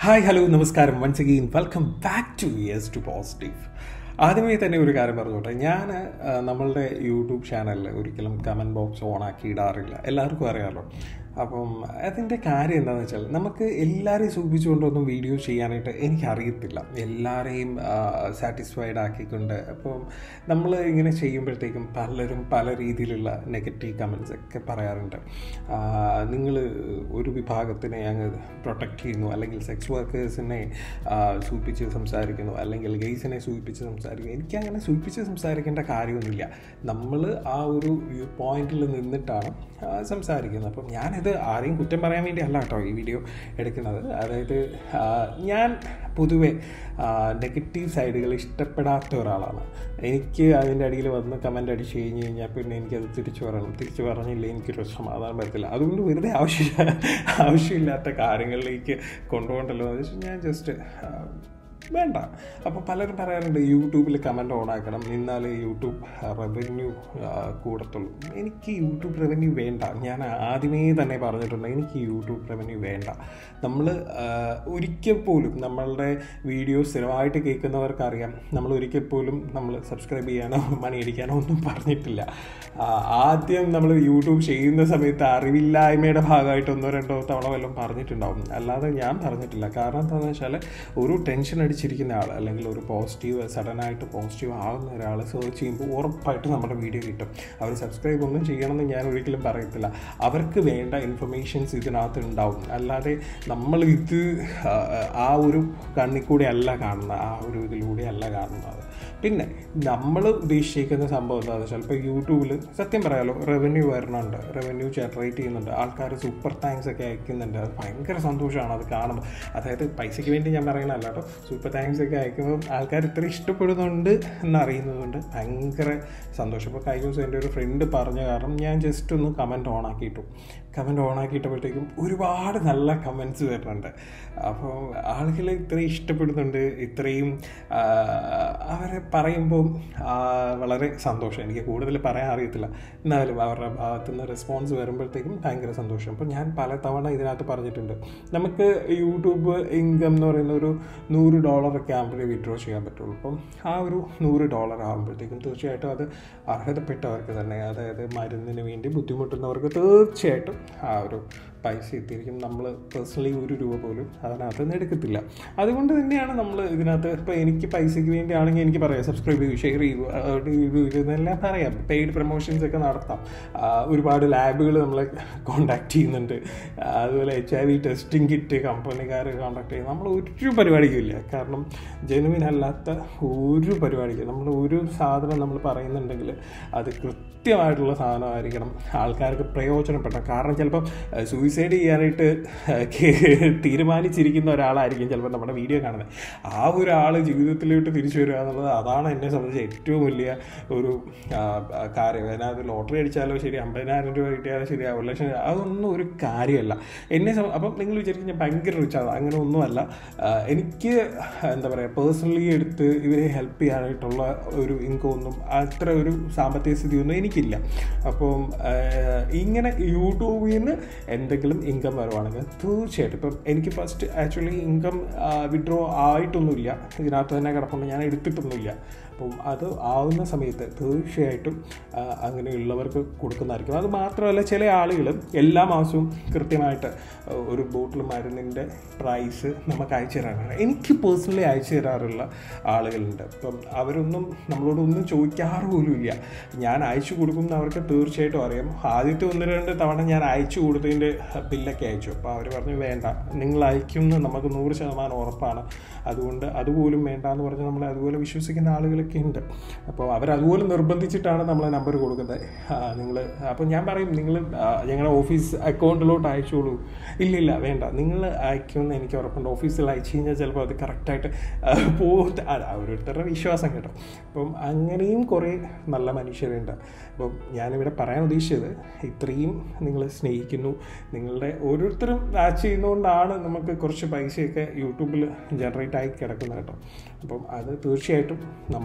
hi hello നമസ്കാരം once again welcome back to yes to positive ആദ്യമേ തന്നെ ഒരു കാര്യം പറഞ്ഞോട്ടെ ഞാൻ നമ്മളുടെ യൂട്യൂബ് ചാനലിൽ ഒരിക്കലും കമൻറ്റ് ബോക്സ് ഓൺ ആക്കി ഇടാറില്ല എല്ലാവർക്കും അറിയാമല്ലോ അപ്പം അതിൻ്റെ കാര്യം എന്താണെന്ന് വെച്ചാൽ നമുക്ക് എല്ലാവരെയും സൂചിപ്പിച്ചുകൊണ്ടൊന്നും വീഡിയോ ചെയ്യാനായിട്ട് എനിക്കറിയത്തില്ല എല്ലാവരെയും സാറ്റിസ്ഫൈഡ് ആക്കിക്കൊണ്ട് അപ്പം നമ്മൾ ഇങ്ങനെ ചെയ്യുമ്പോഴത്തേക്കും പലരും പല രീതിയിലുള്ള നെഗറ്റീവ് കമൻസ് ഒക്കെ പറയാറുണ്ട് നിങ്ങൾ ഒരു വിഭാഗത്തിനെ അങ്ങ് പ്രൊട്ടക്റ്റ് ചെയ്യുന്നു അല്ലെങ്കിൽ സെക്സ് വർക്കേഴ്സിനെ സൂചിപ്പിച്ച് സംസാരിക്കുന്നു അല്ലെങ്കിൽ ഗെയ്സിനെ സൂചിപ്പിച്ച് സംസാരിക്കുന്നു എനിക്കങ്ങനെ സൂചിപ്പിച്ച് സംസാരിക്കേണ്ട കാര്യമൊന്നുമില്ല നമ്മൾ ആ ഒരു വ്യൂ പോയിന്റിൽ നിന്നിട്ടാണ് സംസാരിക്കുന്നത് അപ്പം ഞാനിത് ആരെയും കുറ്റം പറയാൻ വേണ്ടി അല്ല കേട്ടോ ഈ വീഡിയോ എടുക്കുന്നത് അതായത് ഞാൻ പൊതുവെ നെഗറ്റീവ് സൈഡുകൾ ഇഷ്ടപ്പെടാത്ത ഒരാളാണ് എനിക്ക് അതിൻ്റെ അടിയിൽ വന്ന് കമൻ്റ് അടിച്ച് കഴിഞ്ഞ് കഴിഞ്ഞാൽ പിന്നെ എനിക്കത് തിരിച്ചു പറയണം തിരിച്ചു പറഞ്ഞില്ല എനിക്കൊരു സമാധാനം വരത്തില്ല അതുകൊണ്ട് വെറുതെ ആവശ്യമില്ല ആവശ്യമില്ലാത്ത കാര്യങ്ങളിലേക്ക് കൊണ്ടുപോകണ്ടല്ലോ എന്ന് വെച്ചാൽ ഞാൻ ജസ്റ്റ് വേണ്ട അപ്പോൾ പലരും പറയാറുണ്ട് യൂട്യൂബിൽ കമൻറ്റ് ഓൺ ആക്കണം എന്നാൽ യൂട്യൂബ് റവന്യൂ കൂടത്തുള്ളൂ എനിക്ക് യൂട്യൂബ് റവന്യൂ വേണ്ട ഞാൻ ആദ്യമേ തന്നെ പറഞ്ഞിട്ടുണ്ട് എനിക്ക് യൂട്യൂബ് റവന്യൂ വേണ്ട നമ്മൾ ഒരിക്കൽ പോലും നമ്മളുടെ വീഡിയോ സ്ഥിരമായിട്ട് കേൾക്കുന്നവർക്കറിയാം നമ്മൾ ഒരിക്കൽ പോലും നമ്മൾ സബ്സ്ക്രൈബ് ചെയ്യാനോ മണി അടിക്കാനോ ഒന്നും പറഞ്ഞിട്ടില്ല ആദ്യം നമ്മൾ യൂട്യൂബ് ചെയ്യുന്ന സമയത്ത് അറിവില്ലായ്മയുടെ ഭാഗമായിട്ട് ഒന്നോ രണ്ടോ തവണ വല്ലതും പറഞ്ഞിട്ടുണ്ടാവും അല്ലാതെ ഞാൻ പറഞ്ഞിട്ടില്ല കാരണം എന്താണെന്ന് വെച്ചാൽ ഒരു ടെൻഷൻ അടിച്ചിരിക്കുന്ന ആൾ അല്ലെങ്കിൽ ഒരു പോസിറ്റീവ് സഡനായിട്ട് പോസിറ്റീവ് ആവുന്ന ഒരാൾ സെർച്ച് ചെയ്യുമ്പോൾ ഉറപ്പായിട്ട് നമ്മുടെ വീഡിയോ കിട്ടും അവർ സബ്സ്ക്രൈബ് ഒന്നും ചെയ്യണമെന്ന് ഞാൻ ഒരിക്കലും പറയത്തില്ല അവർക്ക് വേണ്ട ഇൻഫർമേഷൻസ് ഇതിനകത്ത് ഉണ്ടാവും അല്ലാതെ നമ്മൾ ഇത് ആ ഒരു കണ്ണിൽ കൂടെ അല്ല കാണുന്നത് ആ ഒരു ഇതിലൂടെ അല്ല കാണുന്നത് പിന്നെ നമ്മൾ ഉദ്ദേശിക്കുന്ന സംഭവം എന്താണെന്ന് വെച്ചാൽ ഇപ്പോൾ യൂട്യൂബിൽ സത്യം പറയാലോ റവന്യൂ വരണുണ്ട് റവന്യൂ ജനറേറ്റ് ചെയ്യുന്നുണ്ട് ആൾക്കാർ സൂപ്പർ താങ്ക്സ് ഒക്കെ അയക്കുന്നുണ്ട് അത് ഭയങ്കര സന്തോഷമാണ് അത് കാണുമ്പോൾ അതായത് പൈസയ്ക്ക് വേണ്ടി ഞാൻ പറയണല്ല കേട്ടോ സൂപ്പർ താങ്ക്സ് ഒക്കെ അയക്കുമ്പോൾ ആൾക്കാർ ഇത്ര ഇഷ്ടപ്പെടുന്നുണ്ട് എന്നറിയുന്നതുകൊണ്ട് ഭയങ്കര സന്തോഷം ഇപ്പോൾ കഴിഞ്ഞ ദിവസം എൻ്റെ ഒരു ഫ്രണ്ട് പറഞ്ഞ കാരണം ഞാൻ ജസ്റ്റ് ഒന്ന് കമൻറ്റ് ഓൺ ആക്കിയിട്ടു കമൻറ്റ് ഓൺ ആക്കിയിട്ടപ്പോഴത്തേക്കും ഒരുപാട് നല്ല കമൻറ്റ്സ് വരുന്നുണ്ട് അപ്പോൾ ആളുകൾ ഇത്രയും ഇഷ്ടപ്പെടുന്നുണ്ട് ഇത്രയും അവരെ പറയുമ്പോൾ വളരെ സന്തോഷം എനിക്ക് കൂടുതൽ പറയാൻ അറിയത്തില്ല എന്നാലും അവരുടെ ഭാഗത്തുനിന്ന് റെസ്പോൺസ് വരുമ്പോഴത്തേക്കും ഭയങ്കര സന്തോഷം അപ്പോൾ ഞാൻ പല തവണ ഇതിനകത്ത് പറഞ്ഞിട്ടുണ്ട് നമുക്ക് യൂട്യൂബ് ഇൻകം എന്ന് പറയുന്ന ഒരു നൂറ് ഡോളറൊക്കെ ആകുമ്പോഴേ വിഡ്രോ ചെയ്യാൻ പറ്റുള്ളൂ അപ്പം ആ ഒരു നൂറ് ഡോളർ ആകുമ്പോഴത്തേക്കും തീർച്ചയായിട്ടും അത് അർഹതപ്പെട്ടവർക്ക് തന്നെ അതായത് മരുന്നിന് വേണ്ടി ബുദ്ധിമുട്ടുന്നവർക്ക് തീർച്ചയായിട്ടും ആ ഒരു പൈസ എത്തിയിരിക്കും നമ്മൾ പേഴ്സണലി ഒരു രൂപ പോലും അതിനകത്ത് നിന്ന് എടുക്കത്തില്ല അതുകൊണ്ട് തന്നെയാണ് നമ്മൾ ഇതിനകത്ത് ഇപ്പോൾ എനിക്ക് പൈസയ്ക്ക് വേണ്ടിയാണെങ്കിൽ എനിക്ക് പറയാം സബ്സ്ക്രൈബ് ചെയ്യൂ ഷെയർ ചെയ്യൂ ഇതെല്ലാം പറയാം പെയ്ഡ് പ്രൊമോഷൻസ് ഒക്കെ നടത്താം ഒരുപാട് ലാബുകൾ നമ്മളെ കോണ്ടാക്ട് ചെയ്യുന്നുണ്ട് അതുപോലെ H I V testing kit കമ്പനിക്കാർ കോണ്ടാക്ട് ചെയ്യും നമ്മൾ ഒരു പരിപാടിക്കുമില്ല കാരണം ജെനുവിൻ അല്ലാത്ത ഒരു പരിപാടിക്കും നമ്മൾ ഒരു സാധനം നമ്മൾ പറയുന്നുണ്ടെങ്കിൽ അത് കൃത്യമായിട്ടുള്ള സാധനമായിരിക്കണം ആൾക്കാർക്ക് പ്രയോജനപ്പെടണം കാരണം ചിലപ്പം സൂയിസൈഡ് ചെയ്യാനായിട്ട് തീരുമാനിച്ചിരിക്കുന്ന ഒരാളായിരിക്കും ചിലപ്പോൾ നമ്മുടെ വീഡിയോ കാണുന്നത് ആ ഒരാൾ ജീവിതത്തിലോട്ട് തിരിച്ചു വരിക എന്നുള്ളത് അതാണ് എന്നെ സംബന്ധിച്ച് ഏറ്റവും വലിയ ഒരു കാര്യം അതിനകത്ത് ലോട്ടറി അടിച്ചാലോ ശരി അമ്പതിനായിരം രൂപ കിട്ടിയാലും ശരി ഒരു ലക്ഷം അതൊന്നും ഒരു കാര്യമല്ല എന്നെ അപ്പം നിങ്ങൾ വിചാരിക്കും ഞാൻ ഭയങ്കര റിച്ചാണ് അങ്ങനെ ഒന്നുമല്ല എനിക്ക് എന്താ പറയുക പേഴ്സണലി എടുത്ത് ഇവരെ ഹെൽപ്പ് ചെയ്യാനായിട്ടുള്ള ഒരു ഇൻകം ഒന്നും അത്ര ഒരു സാമ്പത്തിക സ്ഥിതിയൊന്നും എനിക്കില്ല അപ്പം ഇങ്ങനെ യൂട്യൂബിൽ നിന്ന് എന്തെങ്കിലും ഇൻകം വരുവാണെങ്കിൽ തീർച്ചയായിട്ടും ഇപ്പം എനിക്ക് ഫസ്റ്റ് ആക്ച്വലി ഇൻകം വിഡ്രോ ആയിട്ടൊന്നുമില്ല ഇതിനകത്ത് തന്നെ കിടപ്പുണ്ട് ഞാൻ എടുത്തിട്ടൊന്നുമില്ല അപ്പം അത് ആവുന്ന സമയത്ത് തീർച്ചയായിട്ടും അങ്ങനെയുള്ളവർക്ക് കൊടുക്കുന്നതായിരിക്കും അത് മാത്രമല്ല ചില ആളുകൾ എല്ലാ മാസവും കൃത്യമായിട്ട് ഒരു ബോട്ടിൽ മരുന്നിൻ്റെ പ്രൈസ് നമുക്ക് അയച്ചു തരാറുണ്ട് എനിക്ക് പേഴ്സണലി അയച്ചു തരാറുള്ള ആളുകളുണ്ട് അപ്പം അവരൊന്നും നമ്മളോടൊന്നും ചോദിക്കാറ് പോലും ഇല്ല ഞാൻ അയച്ചു കൊടുക്കുന്ന അവർക്ക് തീർച്ചയായിട്ടും അറിയാം ആദ്യത്തെ ഒന്ന് രണ്ട് തവണ ഞാൻ അയച്ചു കൊടുത്തതിൻ്റെ ബില്ലൊക്കെ അയച്ചു അപ്പോൾ അവർ പറഞ്ഞു വേണ്ട നിങ്ങൾ അയക്കുമെന്ന് നമുക്ക് നൂറ് ശതമാനം ഉറപ്പാണ് അതുകൊണ്ട് അതുപോലും വേണ്ട എന്ന് പറഞ്ഞ് നമ്മളെ അതുപോലെ വിശ്വസിക്കുന്ന ആളുകളൊക്കെ ഉണ്ട് അപ്പോൾ അവരതുപോലെ നിർബന്ധിച്ചിട്ടാണ് നമ്മളെ നമ്പർ കൊടുക്കുന്നത് നിങ്ങൾ അപ്പോൾ ഞാൻ പറയും നിങ്ങൾ ഞങ്ങളുടെ ഓഫീസ് അക്കൗണ്ടിലോട്ട് അയച്ചോളൂ ഇല്ലില്ല വേണ്ട നിങ്ങൾ അയക്കുമെന്ന് എനിക്ക് ഉറപ്പുണ്ട് ഓഫീസിൽ അയച്ചു കഴിഞ്ഞാൽ ചിലപ്പോൾ അത് കറക്റ്റായിട്ട് പോകത്ത ഓരോരുത്തരുടെ വിശ്വാസം കേട്ടോ അപ്പം അങ്ങനെയും കുറേ നല്ല മനുഷ്യരുണ്ട് അപ്പം ഞാനിവിടെ പറയാൻ ഉദ്ദേശിച്ചത് ഇത്രയും നിങ്ങൾ സ്നേഹിക്കുന്നു നിങ്ങളുടെ ഓരോരുത്തരും വാച്ച് ചെയ്യുന്നതുകൊണ്ടാണ് നമുക്ക് കുറച്ച് പൈസയൊക്കെ യൂട്യൂബിൽ ജനറേറ്റ് ആയി കിടക്കുന്നത് കേട്ടോ അപ്പം അത് തീർച്ചയായിട്ടും നമ്മൾ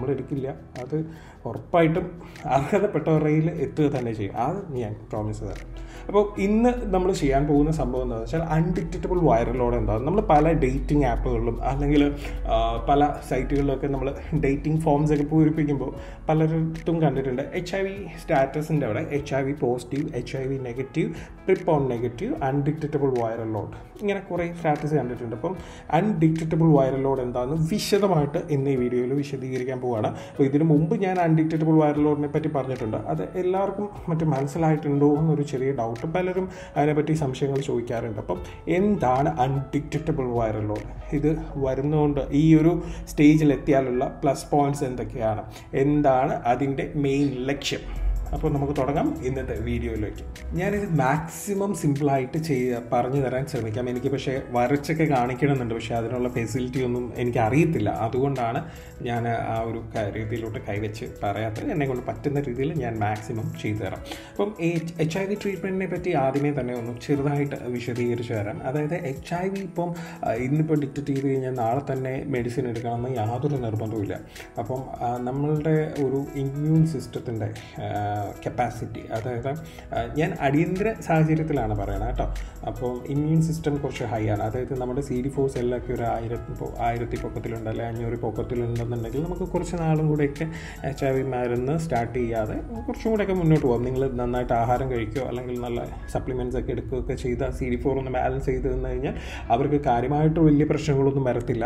നമ്മൾ എടുക്കില്ല അത് ഉറപ്പായിട്ടും അർഹതപ്പെട്ടവരുടെ കയ്യിൽ എത്തുക തന്നെ ചെയ്യും അത് ഞാൻ പ്രോമിസ് തരാം അപ്പോൾ ഇന്ന് നമ്മൾ ചെയ്യാൻ പോകുന്ന സംഭവം എന്താണെന്ന് വെച്ചാൽ അൺഡിറ്റക്റ്റബിൾ വൈറലോടെ എന്താണ് നമ്മൾ പല ഡേറ്റിംഗ് ആപ്പുകളിലും അല്ലെങ്കിൽ ആ, പല സൈറ്റുകളിലൊക്കെ നമ്മൾ ഡേറ്റിംഗ് ഫോംസ് ഒക്കെ പൂരിപ്പിക്കുമ്പോൾ പലരിടത്തും കണ്ടിട്ടുണ്ട് എച്ച് ഐ വി സ്റ്റാറ്റസിൻ്റെ അവിടെ H I V positive H I V negative പ്രിപ്പോൺ നെഗറ്റീവ് അൺഡിറ്റക്റ്റബിൾ വൈറൽ ലോഡ് ഇങ്ങനെ കുറേ സ്റ്റാറ്റസ് കണ്ടിട്ടുണ്ട് അപ്പം അൺഡിറ്റക്റ്റബിൾ വൈറൽ ലോഡ് എന്താണെന്ന് വിശദമായിട്ട് ഇന്ന് ഈ വീഡിയോയിൽ വിശദീകരിക്കാൻ പോവുകയാണ് അപ്പോൾ ഇതിനു മുമ്പ് ഞാൻ അൺഡിറ്റക്റ്റബിൾ വൈറൽ ലോഡിനെ പറ്റി പറഞ്ഞിട്ടുണ്ട് അത് എല്ലാവർക്കും മറ്റു മനസ്സിലായിട്ടുണ്ടോ എന്നൊരു ചെറിയ ഡൗട്ട് പലരും അതിനെപ്പറ്റി സംശയങ്ങൾ ചോദിക്കാറുണ്ട് അപ്പം എന്താണ് അൺഡിറ്റക്റ്റബിൾ വൈറൽ ലോഡ് ഇത് വരുന്നതുകൊണ്ട് ഈ ഒരു സ്റ്റേജിൽ എത്തിയാലുള്ള പ്ലസ് പോയിന്റ്സ് എന്തൊക്കെയാണ് എന്താണ് അതിൻ്റെ മെയിൻ ലക്ഷ്യം അപ്പോൾ നമുക്ക് തുടങ്ങാം ഇന്നത്തെ വീഡിയോയിലേക്ക് ഞാനിത് മാക്സിമം സിമ്പിളായിട്ട് ചെയ്യ പറഞ്ഞു തരാൻ ശ്രമിക്കാം എനിക്ക് പക്ഷേ വരച്ചൊക്കെ കാണിക്കണമെന്നുണ്ട് പക്ഷേ അതിനുള്ള ഫെസിലിറ്റി ഒന്നും എനിക്ക് അറിയത്തില്ല അതുകൊണ്ടാണ് ഞാൻ ആ ഒരു കാര്യത്തിലോട്ട് കൈവച്ച് പറയാത്തത് എന്നെ കൊണ്ട് പറ്റുന്ന രീതിയിൽ ഞാൻ മാക്സിമം ചെയ്തു തരാം അപ്പം എച്ച് ഐ വി ട്രീറ്റ്മെൻറ്റിനെ പറ്റി ആദ്യമേ തന്നെ ഒന്ന് ചെറുതായിട്ട് വിശദീകരിച്ച് തരാം അതായത് എച്ച് ഐ വി ഇപ്പം ആ, ഇന്നിപ്പോൾ ഡിക്റ്റേറ്റ് ചെയ്ത് കഴിഞ്ഞാൽ നാളെ തന്നെ മെഡിസിൻ എടുക്കണമെന്ന് യാതൊരു നിർബന്ധവുമില്ല അപ്പം ആ, നമ്മളുടെ ഒരു ഇമ്മ്യൂൺ സിസ്റ്റത്തിൻ്റെ കപ്പാസിറ്റി അതായത് ആ, ഞാൻ അടിയന്തര സാഹചര്യത്തിലാണ് പറയണത് കേട്ടോ അപ്പം ഇമ്മ്യൂൺ സിസ്റ്റം കുറച്ച് ഹൈ ആണ് അതായത് നമ്മുടെ സി ഡി ഫോർ സെല്ലൊക്കെ ഒരു ആയിരത്തി പൊ- ആയിരത്തി പൊക്കത്തിലുണ്ട് അല്ലെങ്കിൽ അഞ്ഞൂറ് പൊക്കത്തിലുണ്ടെന്നുണ്ടെങ്കിൽ നമുക്ക് കുറച്ച് നാളും കൂടെയൊക്കെ എച്ച് ഐ വി മരുന്ന് സ്റ്റാർട്ട് ചെയ്യാതെ കുറച്ചും കൂടെയൊക്കെ മുന്നോട്ട് പോകാം നിങ്ങൾ നന്നായിട്ട് ആഹാരം കഴിക്കുകയോ അല്ലെങ്കിൽ നല്ല സപ്ലിമെൻറ്റ്സ് ഒക്കെ എടുക്കുകയൊക്കെ ചെയ്ത് സി ഡി ഫോർ ഒന്ന് ബാലൻസ് ചെയ്ത് തന്നു കഴിഞ്ഞാൽ അവർക്ക് കാര്യമായിട്ട് വലിയ പ്രശ്നങ്ങളൊന്നും വരത്തില്ല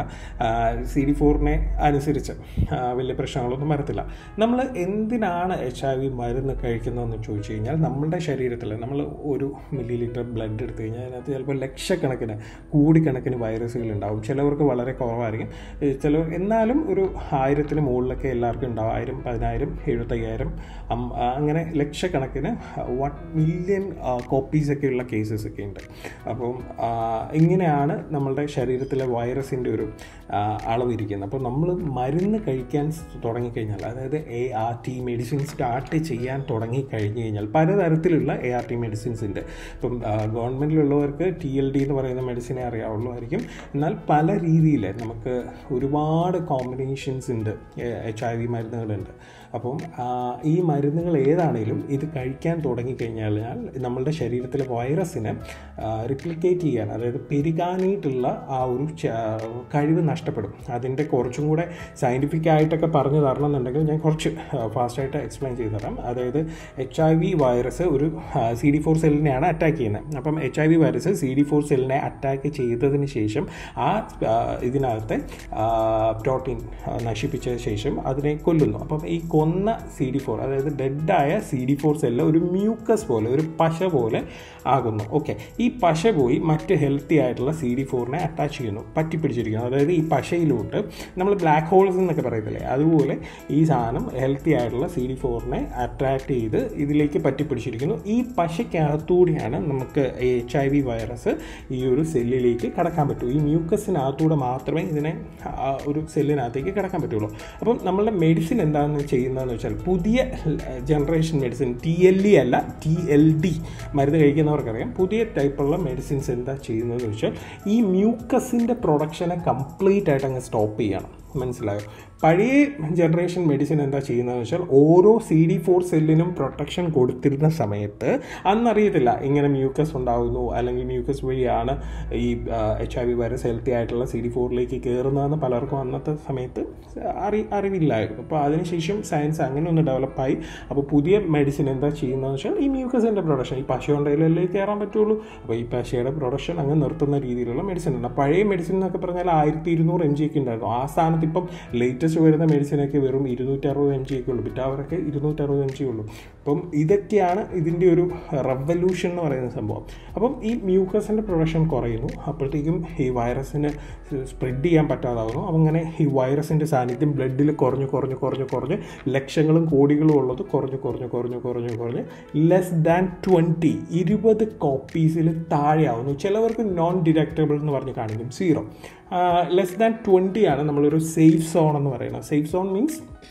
സി ഡി ഫോറിനെ അനുസരിച്ച് ആ, വലിയ പ്രശ്നങ്ങളൊന്നും വരത്തില്ല നമ്മൾ എന്തിനാണ് എച്ച് ഐ വി മരുന്ന് കഴിക്കുന്നതെന്ന് ചോദിച്ചു കഴിഞ്ഞാൽ നമ്മളുടെ ശരീരത്തിൽ നമ്മൾ ഒരു മില്ലി ലിറ്റർ ബ്ലഡ് എടുത്തു കഴിഞ്ഞാൽ അതിനകത്ത് ചിലപ്പോൾ ലക്ഷക്കണക്കിന് കോടിക്കണക്കിന് വൈറസുകൾ ഉണ്ടാവും ചിലവർക്ക് വളരെ കുറവായിരിക്കും ഏ, ചിലവർ എന്നാലും ഒരു ആയിരത്തിന് മുകളിലൊക്കെ എല്ലാവർക്കും ഉണ്ടാവും ആയിരം പതിനായിരം എഴുപത്തയ്യായിരം അം- ആ, അങ്ങനെ ലക്ഷക്കണക്കിന് വൺ മില്യൺ കോപ്പീസൊക്കെ ഉള്ള കേസസ് ഒക്കെ ഉണ്ട് അപ്പം ആ, ഇങ്ങനെയാണ് നമ്മളുടെ ശരീരത്തിലെ വൈറസിൻ്റെ ഒരു ആ, അളവിരിക്കുന്നത് അപ്പോൾ നമ്മൾ മരുന്ന് കഴിക്കാൻ സ് തുടങ്ങിക്കഴിഞ്ഞാൽ അതായത് A R T medicine start ചെയ്യാൻ തുടങ്ങിക്കഴിഞ്ഞ് കഴിഞ്ഞാൽ പലതരത്തിലുള്ള എ ആർ ടി മെഡിസിൻസ് ഉണ്ട് ഇപ്പം ഗവൺമെൻറ്റിലുള്ളവർക്ക് ടി എൽ ഡി എന്ന് പറയുന്ന മെഡിസിനെ അറിയാവുള്ളൂ ആയിരിക്കും എന്നാൽ പല രീതിയിൽ നമുക്ക് ഒരുപാട് കോമ്പിനേഷൻസ് ഉണ്ട് എച്ച് ഐ വി മരുന്നുകളുണ്ട് അപ്പം ആ, ഈ മരുന്നുകൾ ഏതാണേലും ഇത് കഴിക്കാൻ തുടങ്ങിക്കഴിഞ്ഞാൽ നമ്മളുടെ ശരീരത്തിലെ വൈറസിനെ റിപ്ലിക്കേറ്റ് ചെയ്യാൻ അതായത് പെരുകാനായിട്ടുള്ള ആ ഒരു ച- കഴിവ് നഷ്ടപ്പെടും അതിൻ്റെ കുറച്ചും കൂടെ സയൻറ്റിഫിക് ആയിട്ടൊക്കെ പറഞ്ഞു തരണം എന്നുണ്ടെങ്കിൽ ഞാൻ കുറച്ച് ഫാസ്റ്റായിട്ട് എക്സ്പ്ലെയിൻ ചെയ്തു തരാം അതായത് എച്ച് ഐ വി വൈറസ് ഒരു സി ഡി ഫോർ സെല്ലിനെയാണ് അറ്റാക്ക് ചെയ്യുന്നത് അപ്പം H I V virus C D four സെല്ലിനെ അറ്റാക്ക് ചെയ്തതിന് ശേഷം ആ ആ, ഇതിനകത്തെ പ്രോട്ടീൻ നശിപ്പിച്ച ശേഷം അതിനെ കൊല്ലുന്നു അപ്പം ഈ കൊന്ന സി ഡി ഫോർ അതായത് ഡെഡായ സി ഡി ഫോർ സെല്ല് ഒരു മ്യൂക്കസ് പോലെ ഒരു പശ പോലെ ആകുന്നു ഓക്കെ ഈ പശ പോയി മറ്റ് ഹെൽത്തി ആയിട്ടുള്ള സി ഡി ഫോറിനെ അറ്റാച്ച് ചെയ്യുന്നു പറ്റിപ്പിടിച്ചിരിക്കുന്നു അതായത് ഈ പശയിലോട്ട് നമ്മൾ ബ്ലാക്ക് ഹോൾസ് എന്നൊക്കെ പറയത്തില്ലേ അതുപോലെ ഈ സാധനം ഹെൽത്തി ആയിട്ടുള്ള സി ഡി ഫോറിനെ അട്രാക്ട് ചെയ്ത് ഇതിലേക്ക് പറ്റിപ്പിടിച്ചിരിക്കുന്നു ഈ പശയ്ക്കകത്തൂടെയാണ് നമുക്ക് എച്ച് ഐ വി വൈറസ് ഈ ഒരു സെല്ലിലേക്ക് കടക്കാൻ പറ്റൂ ഈ മ്യൂക്കസിനകത്തൂടെ മാത്രമേ ഇതിനെ ആ ഒരു സെല്ലിനകത്തേക്ക് കടക്കാൻ പറ്റുള്ളൂ അപ്പം നമ്മളുടെ മെഡിസിൻ എന്താണെന്ന് ചെയ്യുന്നതെന്ന് വെച്ചാൽ പുതിയ generation medicine T L E അല്ല ടി എൽ ഡി മരുന്ന് കഴിക്കുന്നവർക്കറിയാം പുതിയ ടൈപ്പുള്ള മെഡിസിൻസ് എന്താ ചെയ്യുന്നതെന്ന് വെച്ചാൽ ഈ മ്യൂക്കസിൻ്റെ പ്രൊഡക്ഷനെ കംപ്ലീറ്റ് ആയിട്ട് അങ്ങ് സ്റ്റോപ്പ് ചെയ്യണം മനസ്സിലായോ പഴയ ജനറേഷൻ മെഡിസിൻ എന്താ ചെയ്യുന്നതെന്ന് വെച്ചാൽ ഓരോ സി ഡി ഫോർ സെല്ലിനും പ്രൊട്ടക്ഷൻ കൊടുത്തിരുന്ന സമയത്ത് അന്നറിയത്തില്ല ഇങ്ങനെ മ്യൂക്കസ് ഉണ്ടാകുന്നു അല്ലെങ്കിൽ മ്യൂക്കസ് വഴിയാണ് ഈ H I V virus healthy ആയിട്ടുള്ള സി ഡി ഫോറിലേക്ക് കയറുന്നതെന്ന് പലർക്കും അന്നത്തെ സമയത്ത് അറി അറിവില്ലായിരുന്നു അപ്പോൾ അതിനുശേഷം സയൻസ് അങ്ങനെ ഒന്ന് ഡെവലപ്പായി അപ്പോൾ പുതിയ മെഡിസിൻ എന്താ ചെയ്യുന്നതെന്ന് വെച്ചാൽ ഈ മ്യൂക്കസിൻ്റെ പ്രൊഡക്ഷൻ ഈ പശ ഉണ്ടെങ്കിലല്ലേ കയറാൻ പറ്റുള്ളൂ അപ്പോൾ ഈ പശയുടെ പ്രൊഡക്ഷൻ അങ്ങ് നിർത്തുന്ന രീതിയിലുള്ള മെഡിസിൻ ഉണ്ട് പഴയ മെഡിസിൻ എന്നൊക്കെ പറഞ്ഞാൽ ആയിരത്തി ഇരുന്നൂറ് എം ജി ഒക്കെ ഉണ്ടായിരുന്നു ആ സ്ഥാനത്ത് ഇപ്പം ലേറ്റസ്റ്റ് വരുന്ന മെഡിസിനൊക്കെ വെറും ഇരുന്നൂറ്ററുപത് എം ജി ഒക്കെ ഉള്ളൂ പിറ്റാവരൊക്കെ ഇരുന്നൂറ്ററുപത് എം ജി ഉള്ളൂ അപ്പം ഇതൊക്കെയാണ് ഇതിൻ്റെ ഒരു റെവല്യൂഷൻ എന്ന് പറയുന്ന സംഭവം അപ്പം ഈ മ്യൂക്കസിൻ്റെ പ്രൊഡക്ഷൻ കുറയുന്നു അപ്പോഴത്തേക്കും ഈ വൈറസിന് സ്പ്രെഡ് ചെയ്യാൻ പറ്റാതാവുന്നു അപ്പം അങ്ങനെ ഈ വൈറസിൻ്റെ സാന്നിധ്യം ബ്ലഡിൽ കുറഞ്ഞു കുറഞ്ഞു കുറഞ്ഞു കുറഞ്ഞ് ലക്ഷങ്ങളും കോടികളും ഉള്ളത് കുറഞ്ഞു കുറഞ്ഞു കുറഞ്ഞു കുറഞ്ഞു കുറഞ്ഞ് ലെസ് ദാൻ ട്വൻറ്റി ഇരുപത് കോപ്പീസിൽ താഴെയാവുന്നു ചിലവർക്ക് നോൺ ഡിറ്റക്റ്റബിൾ എന്ന് പറഞ്ഞ് കാണിക്കും സീറോ ലെസ് ദാൻ ട്വൻറ്റി ആണ് നമ്മളൊരു സേഫ് സോൺ എന്ന് പറയുന്നത് സേഫ് സോൺ മീൻസ്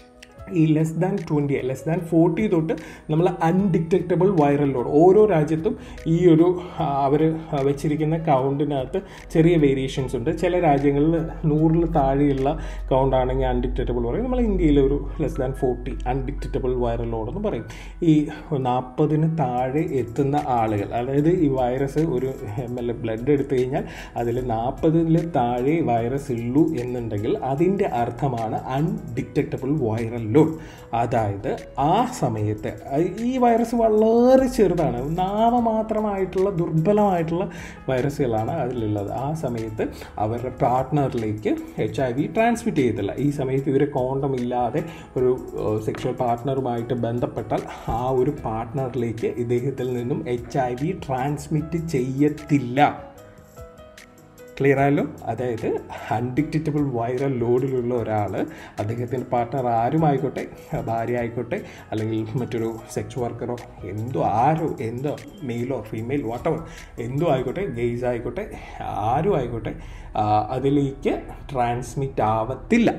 ഈ less than twenty less than forty തൊട്ട് നമ്മൾ അൺഡിറ്റക്റ്റബിൾ വൈറൽ ലോഡ് ഓരോ രാജ്യത്തും ഈ ഒരു അവർ വെച്ചിരിക്കുന്ന കൗണ്ടിനകത്ത് ചെറിയ വേരിയേഷൻസ് ഉണ്ട് ചില രാജ്യങ്ങളിൽ നൂറിൽ താഴെയുള്ള കൗണ്ട് ആണെങ്കിൽ അൺഡിറ്റക്റ്റബിൾ പറയും നമ്മൾ ഇന്ത്യയിൽ ഒരു less than forty undetectable viral load എന്ന് പറയും ഈ നാൽപ്പതിന് താഴെ എത്തുന്ന ആളുകൾ അതായത് ഈ വൈറസ് ഒരു എം എൽ ബ്ലഡ് എടുത്തു കഴിഞ്ഞാൽ അതിൽ നാൽപ്പതിൽ താഴെ വൈറസ് ഉള്ളൂ എന്നുണ്ടെങ്കിൽ അതിൻ്റെ അർത്ഥമാണ് അൺഡിറ്റക്റ്റബിൾ വൈറൽ ലോഡ് അതായത് ആ സമയത്ത് ഈ വൈറസ് വളരെ ചെറുതാണ് നാമമാത്രമായിട്ടുള്ള ദുർബലമായിട്ടുള്ള വൈറസുകളാണ് അതിലുള്ളത് ആ സമയത്ത് അവരുടെ പാർട്ട്ണറിലേക്ക് എച്ച് ഐ വി ട്രാൻസ്മിറ്റ് ചെയ്യത്തില്ല ഈ സമയത്ത് ഇവർ കോണ്ടം ഇല്ലാതെ ഒരു സെക്ഷൽ പാർട്ട്ണറുമായിട്ട് ബന്ധപ്പെട്ടാൽ ആ ഒരു പാർട്ട്ണറിലേക്ക് ഇദ്ദേഹത്തിൽ നിന്നും എച്ച് ഐ വി ട്രാൻസ്മിറ്റ് ചെയ്യത്തില്ല ക്ലിയർ ആയല്ലോ അതായത് അൺഡിക്റ്റബിൾ വൈറൽ ലോഡിലുള്ള ഒരാൾ അദ്ദേഹത്തിൻ്റെ പാർട്ട്ണർ ആരും ആയിക്കോട്ടെ ഭാര്യ ആയിക്കോട്ടെ അല്ലെങ്കിൽ മറ്റൊരു സെക്സ് വർക്കറോ എന്തോ ആരോ എന്തോ മെയിലോ ഫീമെയിൽ വാട്ടവർ എന്തോ ആയിക്കോട്ടെ ഗെയ്സ് ആയിക്കോട്ടെ ആരും ആയിക്കോട്ടെ അതിലേക്ക് ട്രാൻസ്മിറ്റ് ആവത്തില്ല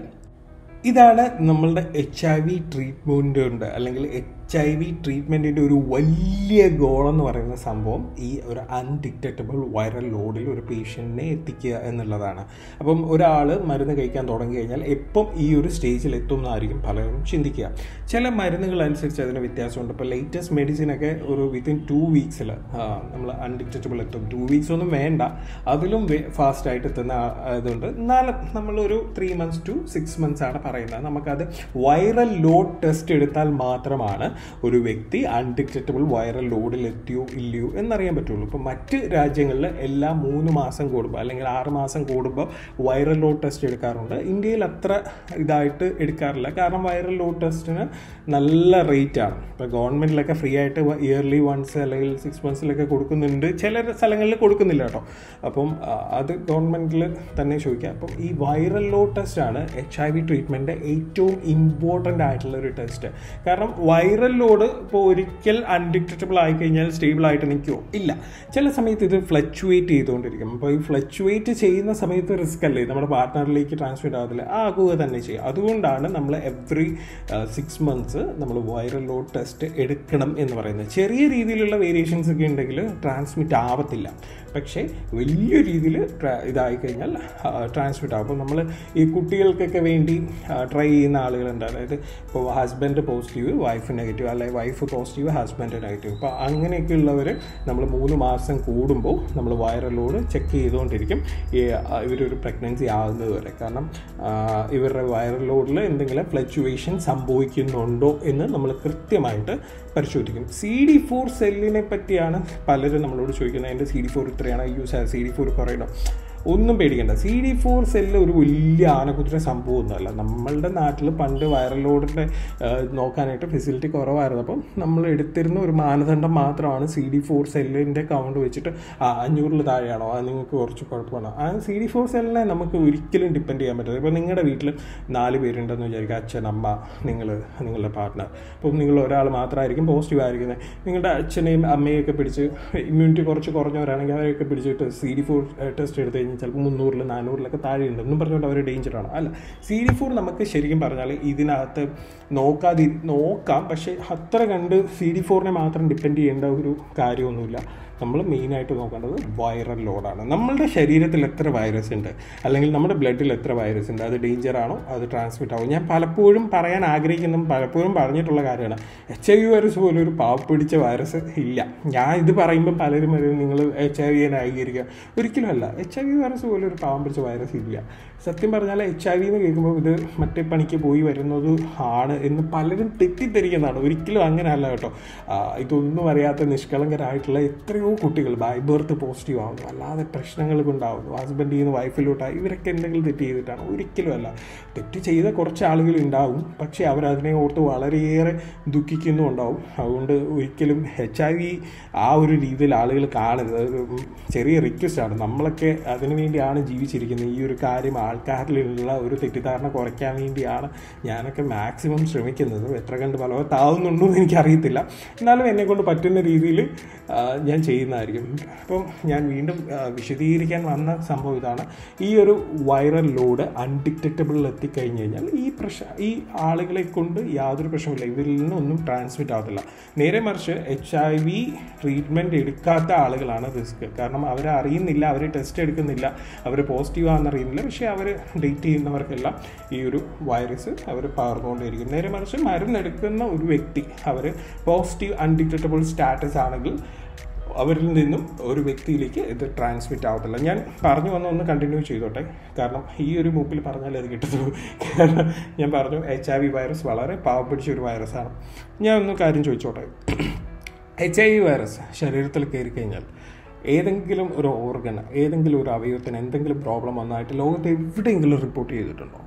ഇതാണ് നമ്മളുടെ എച്ച് ഐ വി ട്രീറ്റ്മെൻ്റ് ഉണ്ട് അല്ലെങ്കിൽ എച്ച് ഐ വി ട്രീറ്റ്മെൻറ്റിൻ്റെ ഒരു വലിയ ഗോൾ എന്ന് പറയുന്ന സംഭവം ഈ ഒരു അൺഡിറ്റക്റ്റബിൾ വൈറൽ ലോഡിൽ ഒരു പേഷ്യൻറ്റിനെ എത്തിക്കുക എന്നുള്ളതാണ് അപ്പം ഒരാൾ മരുന്ന് കഴിക്കാൻ തുടങ്ങി കഴിഞ്ഞാൽ എപ്പം ഈ ഒരു സ്റ്റേജിൽ എത്തും എന്നായിരിക്കും പലരും ചിന്തിക്കുക ചില മരുന്നുകൾ അനുസരിച്ച് അതിന് വ്യത്യാസമുണ്ട് ഇപ്പോൾ ലേറ്റസ്റ്റ് മെഡിസിനൊക്കെ ഒരു വിത്തിൻ ടു വീക്സിൽ നമ്മൾ അൺഡിറ്റക്റ്റബിൾ എത്തും ടു വീക്സ് ഒന്നും വേണ്ട അതിലും ഫാസ്റ്റായിട്ട് എത്തുന്ന ഇതുണ്ട് എന്നാലും നമ്മളൊരു three months to six months ആണ് പറയുന്നത് നമുക്കത് വൈറൽ ലോഡ് ടെസ്റ്റ് എടുത്താൽ മാത്രമാണ് ഒരു വ്യക്തി അൺഡിറ്റക്റ്റബിൾ വൈറൽ ലോഡിൽ എത്തിയോ ഇല്ലയോ എന്നറിയാൻ പറ്റുള്ളൂ ഇപ്പോൾ മറ്റ് രാജ്യങ്ങളിൽ എല്ലാ മൂന്ന് മാസം കൂടുമ്പോൾ അല്ലെങ്കിൽ ആറ് മാസം കൂടുമ്പോൾ വൈറൽ ലോഡ് ടെസ്റ്റ് എടുക്കാറുണ്ട് ഇന്ത്യയിൽ അത്ര ഇതായിട്ട് എടുക്കാറില്ല കാരണം വൈറൽ ലോഡ് ടെസ്റ്റിന് നല്ല റേറ്റ് ആണ് ഇപ്പോൾ ഗവൺമെൻറ്റിലൊക്കെ ഫ്രീ ആയിട്ട് ഇയർലി വൺസ് അല്ലെങ്കിൽ സിക്സ് മന്ത്സിലൊക്കെ കൊടുക്കുന്നുണ്ട് ചില സ്ഥലങ്ങളിൽ കൊടുക്കുന്നില്ല കേട്ടോ അപ്പം അത് ഗവൺമെൻറ്റിൽ തന്നെ ചോദിക്കാം അപ്പം ഈ വൈറൽ ലോഡ് ടെസ്റ്റാണ് എച്ച് ഐ വി ട്രീറ്റ്മെൻറ്റ് ഏറ്റവും ഇമ്പോർട്ടൻ്റ് ആയിട്ടുള്ള ഒരു ടെസ്റ്റ് കാരണം വൈറൽ ലോഡ് ഇപ്പോൾ ഒരിക്കൽ അൺഡിറ്റക്റ്റബിൾ ആയി കഴിഞ്ഞാൽ സ്റ്റേബിൾ ആയിട്ട് നിൽക്കുമോ ഇല്ല ചില സമയത്ത് ഇത് ഫ്ലക്ച്വേറ്റ് ചെയ്തുകൊണ്ടിരിക്കും അപ്പോൾ ഈ ഫ്ലക്ച്വേറ്റ് ചെയ്യുന്ന സമയത്ത് റിസ്ക് അല്ലേ നമ്മുടെ പാർട്ട്ണറിലേക്ക് ട്രാൻസ്മിറ്റ് ആകത്തില്ല ആകുക തന്നെ ചെയ്യും അതുകൊണ്ടാണ് നമ്മൾ എവറി സിക്സ് മന്ത്സ് നമ്മൾ വൈറൽ ലോഡ് ടെസ്റ്റ് എടുക്കണം എന്ന് പറയുന്നത് ചെറിയ രീതിയിലുള്ള വേരിയേഷൻസ് ഒക്കെ ഉണ്ടെങ്കിൽ ട്രാൻസ്മിറ്റ് ആവത്തില്ല പക്ഷേ വലിയ രീതിയിൽ ഇതായി കഴിഞ്ഞാൽ ട്രാൻസ്മിറ്റ് ആകും അപ്പോൾ നമ്മൾ ഈ കുട്ടികൾക്കൊക്കെ വേണ്ടി ട്രൈ ചെയ്യുന്ന ആളുകളുണ്ട് അതായത് ഇപ്പോൾ ഹസ്ബൻഡ് പോസിറ്റീവ് വൈഫ് നെഗറ്റീവ് അല്ലെങ്കിൽ വൈഫ് പോസിറ്റീവ് ഹസ്ബൻഡ് നെഗറ്റീവ് അപ്പോൾ അങ്ങനെയൊക്കെ ഉള്ളവർ നമ്മൾ മൂന്ന് മാസം കൂടുമ്പോൾ നമ്മൾ വൈറൽ ലോഡ് ചെക്ക് ചെയ്തുകൊണ്ടിരിക്കും ഈ ഇവരൊരു പ്രഗ്നൻസി ആകുന്നത് വരെ കാരണം ഇവരുടെ വൈറൽ ലോഡിൽ എന്തെങ്കിലും ഫ്ലക്ച്വേഷൻ സംഭവിക്കുന്നുണ്ടോ എന്ന് നമ്മൾ കൃത്യമായിട്ട് പരിശോധിക്കും സി ഡി ഫോർ സെല്ലിനെ പറ്റിയാണ് പലരും നമ്മളോട് ചോദിക്കുന്നത് എൻ്റെ സി ഡി ഫോർ ഇത്രയാണ് യൂസ് സി ഡി ഫോർ കുറയണം ഒന്നും പേടിക്കണ്ട സി ഡി ഫോർ സെല്ല് ഒരു വലിയ ആനക്കുതിര സംഭവമൊന്നുമല്ല നമ്മളുടെ നാട്ടിൽ പണ്ട് വൈറൽ ലോഡിൻ്റെ നോക്കാനായിട്ട് ഫെസിലിറ്റി കുറവായിരുന്നു അപ്പം നമ്മൾ എടുത്തിരുന്ന ഒരു മാനദണ്ഡം മാത്രമാണ് സി ഡി ഫോർ സെല്ലിൻ്റെ കൗണ്ട് വെച്ചിട്ട് ആ അഞ്ഞൂറിൽ താഴെയാണോ അത് നിങ്ങൾക്ക് കുറച്ച് കുഴപ്പമാണോ ആ സി ഡി ഫോർ സെല്ലിനെ നമുക്ക് ഒരിക്കലും ഡിപ്പെൻഡ് ചെയ്യാൻ പറ്റില്ല ഇപ്പോൾ നിങ്ങളുടെ വീട്ടിൽ നാല് പേരുണ്ടെന്ന് വിചാരിക്കുക അച്ഛൻ അമ്മ നിങ്ങൾ നിങ്ങളുടെ പാർട്ട്ണർ അപ്പം നിങ്ങൾ ഒരാൾ മാത്രമായിരിക്കും പോസിറ്റീവ് ആയിരിക്കുന്നത് നിങ്ങളുടെ അച്ഛനെയും അമ്മയെയൊക്കെ പിടിച്ച് ഇമ്മ്യൂണിറ്റി കുറച്ച് കുറഞ്ഞവരാണെങ്കിൽ അവരെയൊക്കെ പിടിച്ചിട്ട് സി ഡി ഫോർ ടെസ്റ്റ് എടുത്ത് കഴിഞ്ഞാൽ ചിലപ്പോൾ മുന്നൂറിൽ നാനൂറിലൊക്കെ താഴെയുണ്ട് എന്നും പറഞ്ഞുകൊണ്ട് അവർ ഡേഞ്ചറാണ് അല്ല സി ഡി ഫോർ നമുക്ക് ശരിക്കും പറഞ്ഞാൽ ഇതിനകത്ത് നോക്കാതി നോക്കാം പക്ഷേ അത്ര കണ്ട് സി ഡി ഫോറിനെ മാത്രം ഡിപ്പെൻഡ് ചെയ്യേണ്ട ഒരു കാര്യമൊന്നുമില്ല നമ്മൾ മെയിനായിട്ട് നോക്കേണ്ടത് വൈറൽ ലോഡാണ് നമ്മളുടെ ശരീരത്തിൽ എത്ര വൈറസ് ഉണ്ട് അല്ലെങ്കിൽ നമ്മുടെ ബ്ലഡിൽ എത്ര വൈറസ് ഉണ്ട് അത് ഡേഞ്ചർ ആണോ അത് ട്രാൻസ്മിറ്റ് ആവും ഞാൻ പലപ്പോഴും പറയാൻ ആഗ്രഹിക്കുന്നതും പലപ്പോഴും പറഞ്ഞിട്ടുള്ള കാര്യമാണ് എച്ച് ഐ വി വൈറസ് പോലെ ഒരു പാവ പിടിച്ച വൈറസ് ഇല്ല ഞാൻ ഇത് പറയുമ്പോൾ പലരും വരും നിങ്ങൾ എച്ച് ഐ വി ന്യായീകരിക്കുക ഒരിക്കലും അല്ല എച്ച് ഐ വി വൈറസ് പോലെ ഒരു പാവം പിടിച്ച വൈറസ് ഇല്ല സത്യം പറഞ്ഞാൽ എച്ച് ഐ വി എന്ന് കേൾക്കുമ്പോൾ ഇത് മറ്റേ പണിക്ക് പോയി വരുന്നത് ആണ് എന്ന് പലരും തെറ്റിദ്ധരിക്കുന്നതാണ് ഒരിക്കലും അങ്ങനെയല്ല കേട്ടോ ഇതൊന്നും അറിയാത്ത നിഷ്കളങ്കരായിട്ടുള്ള എത്രയോ കുട്ടികൾ ബൈ ബർത്ത് പോസിറ്റീവ് ആവുന്നു അല്ലാതെ പ്രശ്നങ്ങൾ കൊണ്ടാവുന്നു ഹസ്ബൻഡിൽ നിന്ന് വൈഫിലോട്ടായി ഇവരൊക്കെ എന്തെങ്കിലും തെറ്റ് ചെയ്തിട്ടാണ് ഒരിക്കലും അല്ല തെറ്റ് ചെയ്ത കുറച്ച് ആളുകൾ ഉണ്ടാവും പക്ഷേ അവരതിനെ ഓർത്ത് വളരെയേറെ ദുഃഖിക്കുന്നുണ്ടാവും അതുകൊണ്ട് ഒരിക്കലും എച്ച് ഐ വി ആ ഒരു രീതിയിൽ ആളുകൾ കാണരുത് അതൊരു ചെറിയ റിക്വസ്റ്റാണ് നമ്മളൊക്കെ അതിനു വേണ്ടിയാണ് ജീവിച്ചിരിക്കുന്നത് ഈ ഒരു കാര്യം ആൾക്കാരിലുള്ള ഒരു തെറ്റിദ്ധാരണ കുറയ്ക്കാൻ വേണ്ടിയാണ് ഞാനൊക്കെ മാക്സിമം ശ്രമിക്കുന്നത് എത്ര കണ്ട് ഫലവത്താവുന്നുണ്ടോ എന്ന് എനിക്കറിയത്തില്ല എന്നാലും എന്നെക്കൊണ്ട് പറ്റുന്ന രീതിയിൽ ഞാൻ ചെയ്യുന്നു ചെയ്യുന്നതായിരിക്കും അപ്പോൾ ഞാൻ വീണ്ടും ആ, വിശദീകരിക്കാൻ വന്ന സംഭവം ഇതാണ് ഈ ഒരു വൈറൽ ലോഡ് അൺഡിറ്റക്റ്റബിളിൽ എത്തിക്കഴിഞ്ഞ് കഴിഞ്ഞാൽ ഈ പ്രശ്നം ഈ ആളുകളെ കൊണ്ട് യാതൊരു പ്രശ്നമില്ല ഇവരിൽ നിന്നൊന്നും ട്രാൻസ്മിറ്റ് ആവത്തില്ല നേരെ മറിച്ച് എച്ച് ഐ വി ട്രീറ്റ്മെൻറ്റ് എടുക്കാത്ത ആളുകളാണ് റിസ്ക് കാരണം അവർ അറിയുന്നില്ല അവർ ടെസ്റ്റ് എടുക്കുന്നില്ല അവർ പോസിറ്റീവ് ആണെന്ന് അറിയുന്നില്ല പക്ഷേ അവർ ഡേറ്റ് ചെയ്യുന്നവർക്കെല്ലാം ഈ ഒരു വൈറസ് അവർ പകർന്നുകൊണ്ടേയിരിക്കും നേരെ മറിച്ച് മരുന്നെടുക്കുന്ന ഒരു വ്യക്തി അവർ പോസിറ്റീവ് അൺഡിറ്റക്റ്റബിൾ സ്റ്റാറ്റസ് ആണെങ്കിൽ അവരിൽ നിന്നും ഒരു വ്യക്തിയിലേക്ക് ഇത് ട്രാൻസ്മിറ്റ് ആവത്തില്ല ഞാൻ പറഞ്ഞു വന്ന ഒന്ന് കണ്ടിന്യൂ ചെയ്തോട്ടെ കാരണം ഈ ഒരു മൂപ്പിൽ പറഞ്ഞാൽ അത് കിട്ടത്തുള്ളൂ കാരണം ഞാൻ പറഞ്ഞു എച്ച് ഐ വി വൈറസ് വളരെ പാവം പിടിച്ച ഒരു വൈറസാണ് ഞാൻ ഒന്ന് കാര്യം ചോദിച്ചോട്ടെ എച്ച് ഐ വി വൈറസ് ശരീരത്തിൽ കയറി കഴിഞ്ഞാൽ ഏതെങ്കിലും ഒരു ഓർഗൻ ഏതെങ്കിലും ഒരു അവയവത്തിന് എന്തെങ്കിലും പ്രോബ്ലം വന്നതായിട്ട് ലോകത്ത് എവിടെയെങ്കിലും റിപ്പോർട്ട് ചെയ്തിട്ടുണ്ടോ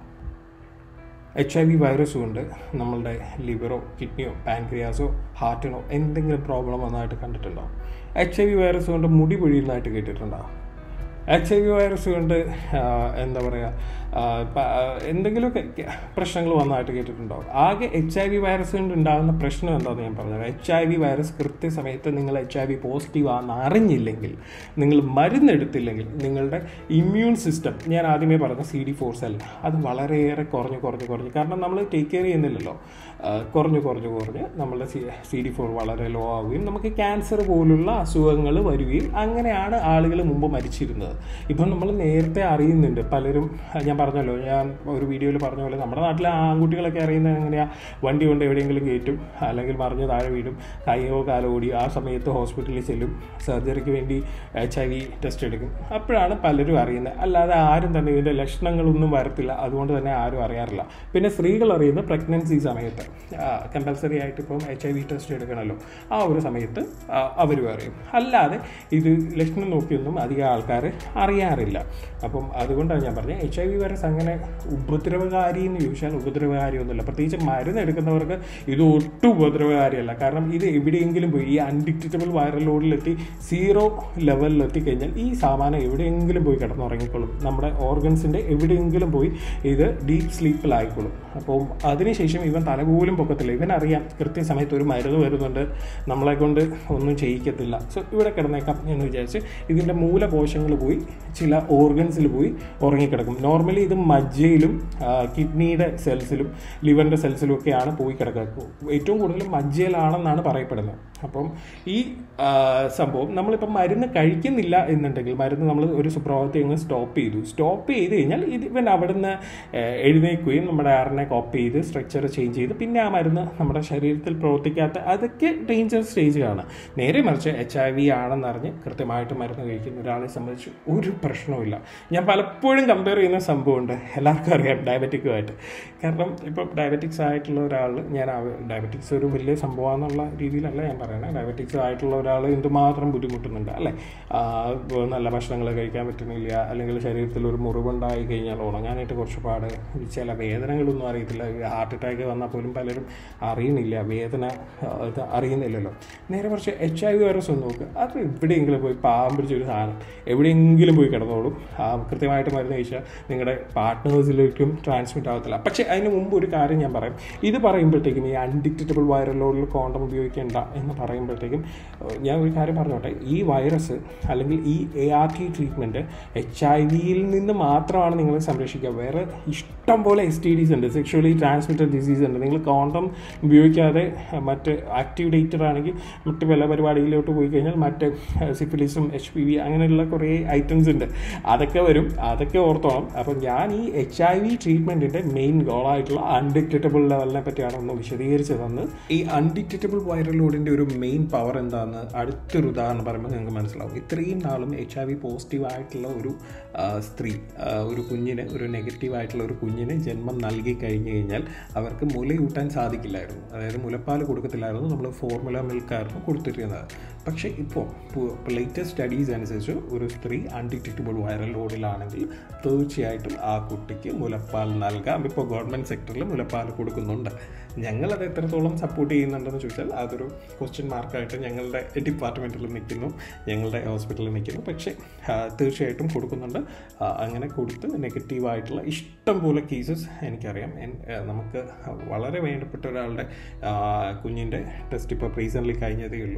എച്ച് ഐ വി വൈറസ് കൊണ്ട് നമ്മളുടെ ലിവറോ കിഡ്നിയോ പാൻക്രിയാസോ ഹാർട്ടിനോ എന്തെങ്കിലും പ്രോബ്ലം വന്നതായിട്ട് കണ്ടിട്ടുണ്ടോ എച്ച് ഐ വി വൈറസ് കൊണ്ട് മുടി പൊഴിയുന്നതായിട്ട് കേട്ടിട്ടുണ്ടോ എച്ച് ഐ വി വൈറസ് കൊണ്ട് ആ, എന്താ പറയുക ആ, പ- ആ, എന്തെങ്കിലുമൊക്കെ പ്രശ്നങ്ങൾ വന്നതായിട്ട് കേട്ടിട്ടുണ്ടോ ആകെ എച്ച് ഐ വി വൈറസ് കൊണ്ട് ഉണ്ടാകുന്ന പ്രശ്നം എന്താണെന്ന് ഞാൻ പറഞ്ഞത് എച്ച് ഐ വി വൈറസ് കൃത്യസമയത്ത് നിങ്ങൾ എച്ച് ഐ വി പോസിറ്റീവ് ആണെന്ന് അറിഞ്ഞില്ലെങ്കിൽ നിങ്ങൾ മരുന്നെടുത്തില്ലെങ്കിൽ നിങ്ങളുടെ ഇമ്മ്യൂൺ സിസ്റ്റം ഞാൻ ആദ്യമേ പറഞ്ഞ സി ഡി ഫോർ സെൽ അത് വളരെയേറെ കുറഞ്ഞ് കുറഞ്ഞ് കുറഞ്ഞ് കാരണം നമ്മൾ ടേക്ക് കെയർ ചെയ്യുന്നില്ലല്ലോ ആ, കുറഞ്ഞ് കുറഞ്ഞ് കുറഞ്ഞ് നമ്മളുടെ സി സി ഡി ഫോർ വളരെ ലോ ആവുകയും നമുക്ക് ക്യാൻസർ പോലുള്ള അസുഖങ്ങൾ വരികയും അങ്ങനെയാണ് ആളുകൾ മുമ്പ് മരിച്ചിരുന്നത് ഇപ്പം നമ്മൾ നേരത്തെ അറിയുന്നുണ്ട് പലരും ഞാൻ പറഞ്ഞല്ലോ ഞാൻ ഒരു വീഡിയോയിൽ പറഞ്ഞ പോലെ നമ്മുടെ നാട്ടിലെ ആൺകുട്ടികളൊക്കെ അറിയുന്നത് എങ്ങനെയാ വണ്ടി കൊണ്ട് എവിടെയെങ്കിലും കയറ്റും അല്ലെങ്കിൽ മറിഞ്ഞ് താഴെ വീഴും കൈയോ കാലോ ഓടി ആ സമയത്ത് ഹോസ്പിറ്റലിൽ ചെല്ലും സർജറിക്ക് വേണ്ടി എച്ച് ഐ വി ടെസ്റ്റ് എടുക്കും അപ്പോഴാണ് പലരും അറിയുന്നത് അല്ലാതെ ആരും തന്നെ ഇതിൻ്റെ ലക്ഷണങ്ങളൊന്നും വരത്തില്ല അതുകൊണ്ട് തന്നെ ആരും അറിയാറില്ല പിന്നെ സ്ത്രീകൾ അറിയുന്നത് പ്രഗ്നൻസി സമയത്ത് കമ്പൽസറി ആയിട്ട് ഇപ്പം എച്ച് ഐ വി ടെസ്റ്റ് എടുക്കണമല്ലോ ആ ഒരു സമയത്ത് അവരും അറിയും അല്ലാതെ ഇത് ലക്ഷണം നോക്കിയൊന്നും അധികം ആൾക്കാർ അറിയാറില്ല അപ്പം അതുകൊണ്ടാണ് ഞാൻ പറഞ്ഞത് എച്ച് ഐ വി വൈറസ് അങ്ങനെ ഉപദ്രവകാരി എന്ന് ചോദിച്ചാൽ ഉപദ്രവകാരിയൊന്നുമില്ല പ്രത്യേകിച്ച് മരുന്ന് എടുക്കുന്നവർക്ക് ഇത് ഒട്ടും ഉപദ്രവകാരിയല്ല കാരണം ഇത് എവിടെയെങ്കിലും പോയി ഈ അൺഡിക്റ്റബിൾ വൈറൽ ലോഡിലെത്തി സീറോ ലെവലിലെത്തി കഴിഞ്ഞാൽ ഈ സാമാനം എവിടെയെങ്കിലും പോയി കിടന്നുറങ്ങിക്കോളും നമ്മുടെ ഓർഗൻസിൻ്റെ എവിടെയെങ്കിലും പോയി ഇത് ഡീപ്പ് സ്ലീപ്പിലായിക്കോളും അപ്പോൾ അതിനുശേഷം ഇവൻ തല പോലും പൊക്കത്തില്ല ഇവൻ അറിയാം കൃത്യസമയത്ത് ഒരു മരുന്ന് വരുന്നുണ്ട് നമ്മളെ കൊണ്ട് ഒന്നും ചെയ്യിക്കത്തില്ല സോ ഇവിടെ കിടന്നേക്കാം എന്ന് വിചാരിച്ച് ഇതിൻ്റെ മൂലകോശങ്ങൾ പോയി ചില ഓർഗൻസിൽ പോയി ഉറങ്ങിക്കിടക്കും നോർമലി ഇത് മജ്ജയിലും കിഡ്നിയുടെ സെൽസിലും ലിവറിൻ്റെ സെൽസിലും ഒക്കെയാണ് പോയി കിടക്കുക ഏറ്റവും കൂടുതൽ മജ്ജയിലാണെന്നാണ് പറയപ്പെടുന്നത് അപ്പം ഈ ആ, സംഭവം നമ്മളിപ്പം മരുന്ന് കഴിക്കുന്നില്ല എന്നുണ്ടെങ്കിൽ മരുന്ന് നമ്മൾ ഒരു സുപ്രഭാതത്തിൽ അങ്ങ് സ്റ്റോപ്പ് ചെയ്തു സ്റ്റോപ്പ് ചെയ്ത് കഴിഞ്ഞാൽ ഇത് ഇവൻ അവിടുന്ന് ഏഹ്, എഴുന്നേൽക്കുകയും നമ്മുടെ ആറിനെ കോപ്പി ചെയ്ത് സ്ട്രക്ചർ ചേഞ്ച് ചെയ്ത് പിന്നെ ആ മരുന്ന് നമ്മുടെ ശരീരത്തിൽ പ്രവർത്തിക്കാത്ത അതൊക്കെ ഡേഞ്ചർ സ്റ്റേജിലാണ് നേരെ മറിച്ച് എച്ച് ഐ വി ആണെന്നറിഞ്ഞ് കൃത്യമായിട്ട് മരുന്ന് കഴിക്കുന്ന ഒരാളെ സംബന്ധിച്ച് ഒരു പ്രശ്നവുമില്ല ഞാൻ പലപ്പോഴും കമ്പയർ ചെയ്യുന്ന സംഭവമുണ്ട് എല്ലാവർക്കും അറിയാം ഡയബറ്റിക്കുമായിട്ട് കാരണം ഇപ്പം ഡയബറ്റിക്സ് ആയിട്ടുള്ള ഒരാൾ ഞാൻ ഡയബറ്റിക്സ് ഒരു വലിയ സംഭവമാണെന്നുള്ള രീതിയിലല്ല ഞാൻ പറയുന്നത് ഡയബറ്റിക്സ് ആയിട്ടുള്ള ഒരാൾ എന്തുമാത്രം ബുദ്ധിമുട്ടുന്നുണ്ട് അല്ലേ ആ, ഇപ്പൊ നല്ല ഭക്ഷണങ്ങൾ കഴിക്കാൻ പറ്റുന്നില്ല അല്ലെങ്കിൽ ശരീരത്തിൽ ഒരു മുറിവുണ്ടായി കഴിഞ്ഞാൽ ഉണങ്ങാനായിട്ട് കുറച്ച് പാട് ചില വേദനകളൊന്നും അറിയത്തില്ല ഹാർട്ട് അറ്റാക്ക് വന്നാൽ പോലും പലരും അറിയുന്നില്ല വേദന ആ, ഇത് അറിയുന്നില്ലല്ലോ നേരെ കുറച്ച് എച്ച് ഐ വി വൈറസ് ഒന്ന് നോക്കുക അത് എവിടെയെങ്കിലും പോയി പാവം പിടിച്ചൊരു സാധനം എവിടെയെങ്കിലും പോയി കിടന്നോളും ആ, കൃത്യമായിട്ട് മരുന്ന് കഴിച്ചാൽ നിങ്ങളുടെ പാർട്ട്നേഴ്സിലേക്കും ട്രാൻസ്മിറ്റ് ആകത്തില്ല പക്ഷേ അതിന് മുമ്പ് ഒരു കാര്യം ഞാൻ പറയും ഇത് പറയുമ്പോഴത്തേക്കും ഈ അൺഡിക്റ്റബിൾ വൈറൽ ലോഡിൽ കോണ്ടം ഉപയോഗിക്കേണ്ട എന്ന് പറയുമ്പോഴത്തേക്കും ഏഹ്, ഞാൻ ഒരു കാര്യം പറഞ്ഞോട്ടെ ഈ വൈറസ് അല്ലെങ്കിൽ ഈ A R T treatment H I വിയിൽ നിന്ന് മാത്രമാണ് നിങ്ങളെ സംരക്ഷിക്കുക വേറെ ഇഷ്ടം പോലെ എസ് ടി ഡീസ് ഉണ്ട് സെക്ഷുവലി ട്രാൻസ്മിറ്റഡ് ഡിസീസ് ഉണ്ട് നിങ്ങൾ കോണ്ടം ഉപയോഗിക്കാതെ ഏഹ്, മറ്റ് ആക്റ്റീവ് ഡേറ്റർ ആണെങ്കിൽ മറ്റ് പല പരിപാടിയിലോട്ട് പോയി കഴിഞ്ഞാൽ മറ്റ് സിഫിലിസും എച്ച് പി വി അങ്ങനെയുള്ള കുറേ ഐറ്റംസ് ഉണ്ട് അതൊക്കെ വരും അതൊക്കെ ഓർത്തോണം അപ്പം ഞാൻ ഈ എച്ച് ഐ വി ട്രീറ്റ്മെൻറ്റിൻ്റെ മെയിൻ ഗോളായിട്ടുള്ള അൺഡിക്റ്റബിൾ ലെവലിനെ പറ്റിയാണ് ഒന്ന് വിശദീകരിച്ച് തന്നത് ഈ അൺഡിക്റ്റബിൾ വൈറൽ ലോഡിൻ്റെ ഒരു മെയിൻ പവർ എന്താണെന്ന് അടുത്തൊരു ഉദാഹരണം പറയുമ്പോൾ നിങ്ങൾക്ക് മനസ്സിലാവും ഇത്രയും നാളും എച്ച് ഐ വി പോസിറ്റീവ് ആയിട്ടുള്ള ഒരു ആ, സ്ത്രീ ആ, ഒരു കുഞ്ഞിന് ഒരു നെഗറ്റീവ് ആയിട്ടുള്ള ഒരു കുഞ്ഞിന് ജന്മം നൽകി കഴിഞ്ഞു കഴിഞ്ഞാൽ അവർക്ക് മുലയൂട്ടാൻ സാധിക്കില്ലായിരുന്നു അതായത് മുലപ്പാൽ കൊടുക്കത്തില്ലായിരുന്നു നമ്മൾ ഫോർമുല മിൽക്കായിരുന്നു കൊടുത്തിരുന്നത് പക്ഷേ ഇപ്പോൾ ലേറ്റസ്റ്റ് സ്റ്റഡീസ് അനുസരിച്ച് ഒരു സ്ത്രീ അൺഡിറ്റക്റ്റബിൾ വൈറൽ ലോഡിലാണെങ്കിൽ തീർച്ചയായിട്ടും ആ കുട്ടിക്ക് മുലപ്പാൽ നൽകാം ഇപ്പോൾ ഗവൺമെൻറ് സെക്ടറിൽ മുലപ്പാൽ കൊടുക്കുന്നുണ്ട് ഞങ്ങളത് എത്രത്തോളം സപ്പോർട്ട് ചെയ്യുന്നുണ്ടെന്ന് ചോദിച്ചാൽ അതൊരു ക്വസ്റ്റ്യൻ മാർക്കായിട്ട് ഞങ്ങളുടെ ഡിപ്പാർട്ട്മെൻറ്റിൽ നിൽക്കുന്നു ഞങ്ങളുടെ ഹോസ്പിറ്റലിൽ നിൽക്കുന്നു പക്ഷേ ആ, തീർച്ചയായിട്ടും കൊടുക്കുന്നുണ്ട് ആ, അങ്ങനെ കൊടുത്ത് നെഗറ്റീവായിട്ടുള്ള ഇഷ്ടം പോലെ കേസസ് എനിക്കറിയാം എൻ- ആ, നമുക്ക് വളരെ വേണ്ടപ്പെട്ട ഒരാളുടെ ആ, കുഞ്ഞിൻ്റെ ടെസ്റ്റ് ഇപ്പോൾ റീസെൻ്റ്ലി കഴിഞ്ഞതേ ഉള്ളൂ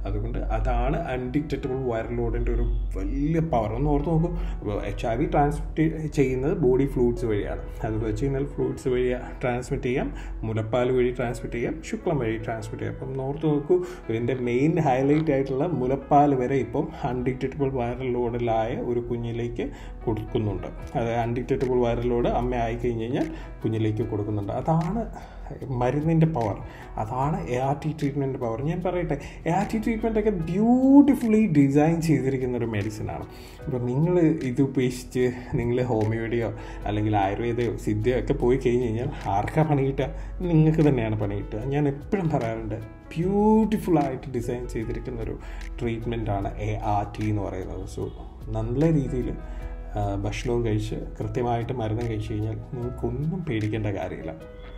അതുകൊണ്ട് അതാണ് അൺഡിക്റ്റബിൾ വൈറൽ ലോഡിൻ്റെ ഒരു വലിയ പവർ ഒന്ന് ഓർത്ത് നോക്കൂ എച്ച് ഐ വി ട്രാൻസ്മിറ്റ് ചെയ്യുന്നത് ബോഡി ഫ്ലൂയിഡ്സ് വഴിയാണ് അത് വെച്ചിനൽ ഫ്ലൂയിഡ്സ് വഴി ട്രാൻസ്മിറ്റ് ചെയ്യാം മുലപ്പാൽ വഴി ട്രാൻസ്മിറ്റ് ചെയ്യാം ശുക്ലം വഴി ട്രാൻസ്മിറ്റ് ചെയ്യാം അപ്പം ഓർത്ത് നോക്കൂ ഇതിൻ്റെ മെയിൻ ഹൈലൈറ്റ് ആയിട്ടുള്ള മുലപ്പാൽ വരെ ഇപ്പം അൺഡിക്റ്റബിൾ വൈറൽ ലോഡിലായ ഒരു കുഞ്ഞിലേക്ക് കൊടുക്കുന്നുണ്ട് അത് അൺഡിക്റ്റബിൾ വൈറൽ ലോഡ് അമ്മ ആയി കഴിഞ്ഞ് കഴിഞ്ഞാൽ കുഞ്ഞിലേക്ക് കൊടുക്കുന്നുണ്ട് അതാണ് മരുന്നിൻ്റെ പവർ അതാണ് A R T treatment power ഞാൻ പറയട്ടെ എ ആർ ടി ട്രീറ്റ്മെൻ്റ് ഒക്കെ ബ്യൂട്ടിഫുള്ളി ഡിസൈൻ ചെയ്തിരിക്കുന്ന ഒരു മെഡിസിനാണ് ഇപ്പം നിങ്ങൾ ഇത് ഉപേക്ഷിച്ച് നിങ്ങൾ ഹോമിയോയുടെയോ അല്ലെങ്കിൽ ആയുർവേദയോ സിദ്ധയോ ഒക്കെ പോയി കഴിഞ്ഞ് കഴിഞ്ഞാൽ ആർക്കാ പണി കിട്ടുക നിങ്ങൾക്ക് തന്നെയാണ് പണി കിട്ടുക ഞാൻ എപ്പോഴും പറയാറുണ്ട് ബ്യൂട്ടിഫുള്ളായിട്ട് ഡിസൈൻ ചെയ്തിരിക്കുന്ന ഒരു ട്രീറ്റ്മെൻറ്റാണ് എ ആർ ടി എന്ന് പറയുന്നത് സോ നല്ല രീതിയിൽ ഭക്ഷണവും കഴിച്ച് കൃത്യമായിട്ട് മരുന്നും കഴിച്ച് കഴിഞ്ഞാൽ നിങ്ങൾക്കൊന്നും പേടിക്കേണ്ട കാര്യമില്ല